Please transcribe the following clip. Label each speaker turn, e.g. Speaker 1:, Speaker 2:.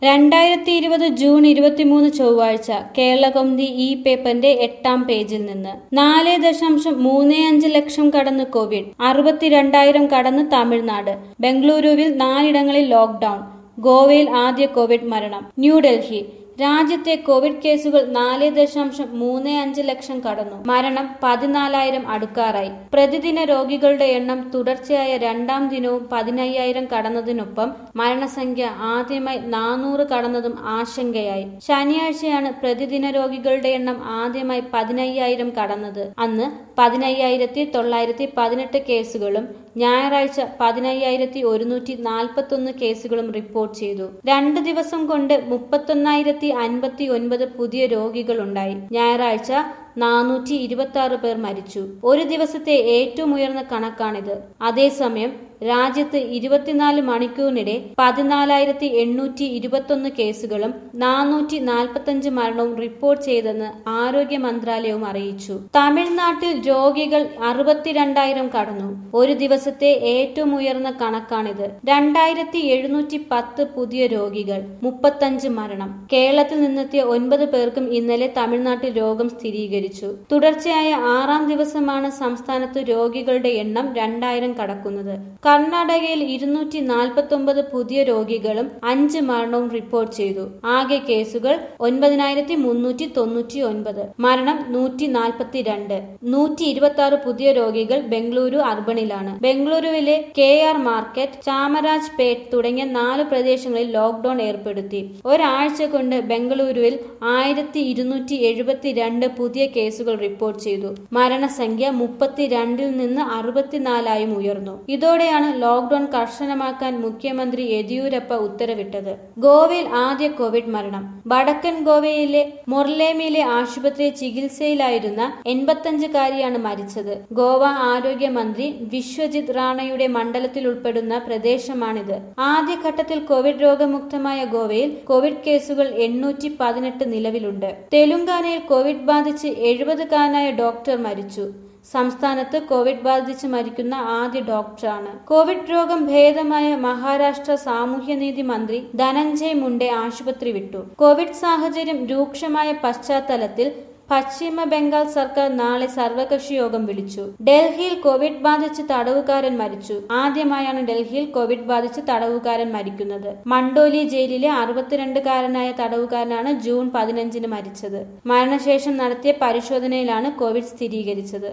Speaker 1: രണ്ടായിരത്തി ഇരുപത് ജൂൺ ഇരുപത്തിമൂന്ന് ചൊവ്വാഴ്ച കേരളകൗമുദി ഇ പേപ്പറിന്റെ എട്ടാം പേജിൽ നിന്ന് നാല് ദശാംശം മൂന്ന് അഞ്ച് ലക്ഷം കടന്ന് കോവിഡ് അറുപത്തിരണ്ടായിരം കടന്ന് തമിഴ്നാട് ബംഗളൂരുവിൽ നാലിടങ്ങളിൽ ലോക്ഡൌൺ ഗോവയിൽ ആദ്യ കോവിഡ് മരണം ന്യൂഡൽഹി രാജ്യത്തെ കോവിഡ് കേസുകൾ നാല് ദശാംശം മൂന്ന് അഞ്ച് ലക്ഷം കടന്നു മരണം പതിനാലായിരം അടുക്കാറായി പ്രതിദിന രോഗികളുടെ എണ്ണം തുടർച്ചയായ രണ്ടാം ദിനവും പതിനയ്യായിരം കടന്നതിനൊപ്പം മരണസംഖ്യ ആദ്യമായി നാനൂറ് കടന്നതും ആശങ്കയായി ശനിയാഴ്ചയാണ് പ്രതിദിന രോഗികളുടെ എണ്ണം ആദ്യമായി പതിനയ്യായിരം കടന്നത് അന്ന് പതിനയ്യായിരത്തി തൊള്ളായിരത്തി പതിനെട്ട് കേസുകളും ഞായറാഴ്ച പതിനയ്യായിരത്തി ഒരുന്നൂറ്റി നാൽപ്പത്തി ഒന്ന് കേസുകളും റിപ്പോർട്ട് ചെയ്തു രണ്ട് ദിവസം കൊണ്ട് മുപ്പത്തൊന്നായിരത്തി അൻപത്തി ഒൻപത് പുതിയ രോഗികളുണ്ടായി ഞായറാഴ്ച നാനൂറ്റി ഇരുപത്തി ആറ് പേർ മരിച്ചു ഒരു ദിവസത്തെ ഏറ്റവും ഉയർന്ന കണക്കാണിത് അതേസമയം രാജ്യത്ത് ഇരുപത്തിനാല് മണിക്കൂറിനിടെ പതിനാലായിരത്തി എണ്ണൂറ്റി ഇരുപത്തൊന്ന് കേസുകളും നാനൂറ്റി നാൽപ്പത്തഞ്ച് മരണവും റിപ്പോർട്ട് ചെയ്തെന്ന് ആരോഗ്യ മന്ത്രാലയവും അറിയിച്ചു തമിഴ്നാട്ടിൽ രോഗികൾ അറുപത്തിരണ്ടായിരം കടന്നു ഒരു ദിവസത്തെ ഏറ്റവും ഉയർന്ന കണക്കാണിത് രണ്ടായിരത്തി എഴുന്നൂറ്റി പത്ത് പുതിയ രോഗികൾ മുപ്പത്തഞ്ച് മരണം കേരളത്തിൽ നിന്നെത്തിയ ഒൻപത് പേർക്കും ഇന്നലെ തമിഴ്നാട്ടിൽ രോഗം സ്ഥിരീകരിച്ചു തുടർച്ചയായ ആറാം ദിവസമാണ് സംസ്ഥാനത്ത് രോഗികളുടെ എണ്ണം രണ്ടായിരം കടക്കുന്നത് കർണാടകയിൽ ഇരുന്നൂറ്റി നാൽപ്പത്തി ഒമ്പത് പുതിയ രോഗികളും അഞ്ച് മരണവും റിപ്പോർട്ട് ചെയ്തു ആകെ കേസുകൾ ഒൻപതിനായിരത്തി മുന്നൂറ്റി തൊണ്ണൂറ്റി ഒൻപത് മരണം നൂറ്റി നാൽപ്പത്തി രണ്ട് നൂറ്റി ഇരുപത്തി ആറ് പുതിയ രോഗികൾ ബംഗളൂരു അർബണിലാണ് ബംഗളൂരുവിലെ K R market Chamarajpet തുടങ്ങിയ നാല് പ്രദേശങ്ങളിൽ ലോക്ഡൌൺ ഏർപ്പെടുത്തി ഒരാഴ്ച കൊണ്ട് ബംഗളൂരുവിൽ ആയിരത്തി ഇരുന്നൂറ്റി എഴുപത്തി രണ്ട് പുതിയ കേസുകൾ റിപ്പോർട്ട് ചെയ്തു മരണസംഖ്യ മുപ്പത്തിരണ്ടിൽ നിന്ന് അറുപത്തിനാലായും ഉയർന്നു ഇതോടെയാണ് ലോക്ഡൌൺ കർശനമാക്കാൻ മുഖ്യമന്ത്രി യെദ്യൂരപ്പ ഉത്തരവിട്ടത് ഗോവയിൽ ആദ്യ കോവിഡ് മരണം വടക്കൻ ഗോവയിലെ മൊർലേമിയിലെ ആശുപത്രിയിൽ ചികിത്സയിലായിരുന്ന എൺപത്തഞ്ചുകാരിയാണ് മരിച്ചത് ഗോവ ആരോഗ്യമന്ത്രി വിശ്വജിത് റാണയുടെ മണ്ഡലത്തിൽ ഉൾപ്പെടുന്ന പ്രദേശമാണിത് ആദ്യഘട്ടത്തിൽ കോവിഡ് രോഗമുക്തമായ ഗോവയിൽ കോവിഡ് കേസുകൾ എണ്ണൂറ്റി പതിനെട്ട് നിലവിലുണ്ട് തെലുങ്കാനയിൽ കോവിഡ് ബാധിച്ച് എഴുപതുകാരനായ ഡോക്ടർ മരിച്ചു സംസ്ഥാനത്ത് കോവിഡ് ബാധിച്ച് മരിക്കുന്ന ആദ്യ ഡോക്ടറാണ് കോവിഡ് രോഗം ഭേദമായ മഹാരാഷ്ട്ര സാമൂഹ്യനീതി മന്ത്രി ധനഞ്ജയ് മുണ്ടെ ആശുപത്രി വിട്ടു കോവിഡ് സാഹചര്യം രൂക്ഷമായ പശ്ചാത്തലത്തിൽ പശ്ചിമ ബംഗാൾ സർക്കാർ നാളെ സർവകക്ഷി യോഗം വിളിച്ചു ഡൽഹിയിൽ കോവിഡ് ബാധിച്ച് തടവുകാരൻ മരിച്ചു ആദ്യമായാണ് ഡൽഹിയിൽ കോവിഡ് ബാധിച്ച് തടവുകാരൻ മരിക്കുന്നത് മണ്ടോലി ജയിലിലെ അറുപത്തിരണ്ടുകാരനായ തടവുകാരനാണ് ജൂൺ പതിനഞ്ചിന് മരിച്ചത് മരണശേഷം നടത്തിയ പരിശോധനയിലാണ് കോവിഡ് സ്ഥിരീകരിച്ചത്